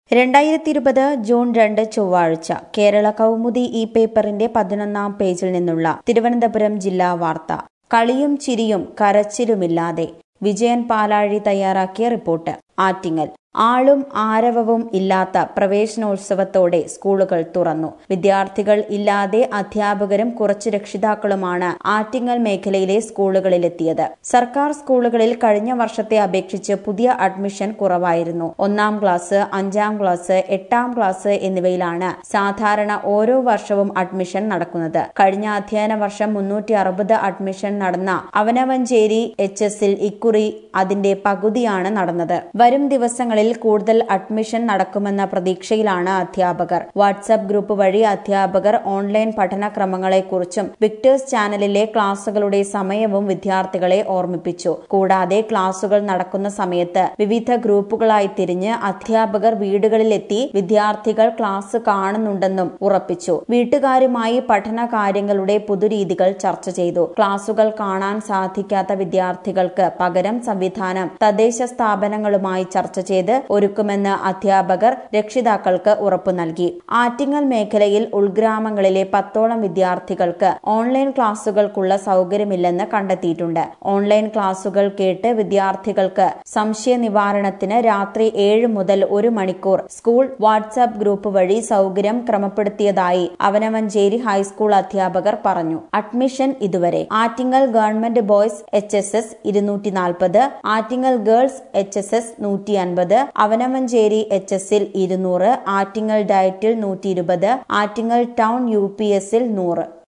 രണ്ടായിരത്തി ഇരുപത് ജൂൺ രണ്ട് ചൊവ്വാഴ്ച കേരള കൗമുദി ഈ പേപ്പറിന്റെ പതിനൊന്നാം പേജിൽ നിന്നുള്ള തിരുവനന്തപുരം ജില്ലാ വാർത്ത കളിയും ചിരിയും കരച്ചിലുമില്ലാതെ വിജയൻ പാലാഴി തയ്യാറാക്കിയ റിപ്പോർട്ട് ആറ്റിങ്ങൽ ആളും ആരവവും ഇല്ലാത്ത പ്രവേശനോത്സവത്തോടെ സ്കൂളുകൾ തുറന്നു വിദ്യാർത്ഥികൾ ഇല്ലാതെ അധ്യാപകരും കുറച്ച് രക്ഷിതാക്കളുമാണ് ആറ്റിങ്ങൽ മേഖലയിലെ സ്കൂളുകളിലെത്തിയത് സർക്കാർ സ്കൂളുകളിൽ കഴിഞ്ഞ വർഷത്തെ അപേക്ഷിച്ച് പുതിയ അഡ്മിഷൻ കുറവായിരുന്നു ഒന്നാം ക്ലാസ് അഞ്ചാം ക്ലാസ് എട്ടാം ക്ലാസ് എന്നിവയിലാണ് സാധാരണ ഓരോ വർഷവും അഡ്മിഷൻ നടക്കുന്നത് കഴിഞ്ഞ അധ്യയന വർഷം മുന്നൂറ്റി അറുപത് അഡ്മിഷൻ നടന്ന അവനവഞ്ചേരി എച്ച് എസിൽ ഇക്കുറി അതിന്റെ പകുതിയാണ് നടന്നത് വരും ദിവസങ്ങളിൽ കൂടുതൽ അഡ്മിഷൻ നടക്കുമെന്ന പ്രതീക്ഷയിലാണ് അധ്യാപകർ വാട്സ്ആപ്പ് ഗ്രൂപ്പ് വഴി അധ്യാപകർ ഓൺലൈൻ പഠനക്രമങ്ങളെക്കുറിച്ചും വിക്ടേഴ്സ് ചാനലിലെ ക്ലാസുകളുടെ സമയവും വിദ്യാർത്ഥികളെ ഓർമ്മിപ്പിച്ചു കൂടാതെ ക്ലാസുകൾ നടക്കുന്ന സമയത്ത് വിവിധ ഗ്രൂപ്പുകളായി തിരിഞ്ഞ് അധ്യാപകർ വീടുകളിലെത്തി വിദ്യാർത്ഥികൾ ക്ലാസ് കാണുന്നുണ്ടെന്നും ഉറപ്പിച്ചു വീട്ടുകാരുമായി പഠന കാര്യങ്ങളുടെ പുതുരീതികൾ ചർച്ച ചെയ്തു ക്ലാസുകൾ കാണാൻ സാധിക്കാത്ത വിദ്യാർത്ഥികൾക്ക് പകരം സംവിധാനം തദ്ദേശ സ്ഥാപനങ്ങളുമായി ചർച്ച ചെയ്ത് ഒരുക്കുമെന്ന് അധ്യാപകർ രക്ഷിതാക്കൾക്ക് ഉറപ്പു നൽകി ആറ്റിങ്ങൽ മേഖലയിൽ ഉൾഗ്രാമങ്ങളിലെ പത്തോളം വിദ്യാർത്ഥികൾക്ക് ഓൺലൈൻ ക്ലാസുകൾക്കുള്ള സൗകര്യമില്ലെന്ന് കണ്ടെത്തിയിട്ടുണ്ട് ഓൺലൈൻ ക്ലാസുകൾ കേട്ട് വിദ്യാർത്ഥികൾക്ക് സംശയ നിവാരണത്തിന് രാത്രി ഏഴ് മുതൽ ഒരു മണിക്കൂർ സ്കൂൾ വാട്സ്ആപ്പ് ഗ്രൂപ്പ് വഴി സൗകര്യം ക്രമപ്പെടുത്തിയതായി അവനവഞ്ചേരി ഹൈസ്കൂൾ അധ്യാപകർ പറഞ്ഞു അഡ്മിഷൻ ഇതുവരെ Attingal government boys H S S ഇരുന്നൂറ്റി നാൽപ്പത് Attingal girls H S S നൂറ്റി അൻപത് അവനവഞ്ചേരി എച്ച് എസിൽ ഇരുന്നൂറ് ആറ്റിങ്ങൽ ഡയറ്റിൽ നൂറ്റി ഇരുപത് ആറ്റിങ്ങൽ ടൗൺ യു പി എസിൽ നൂറ്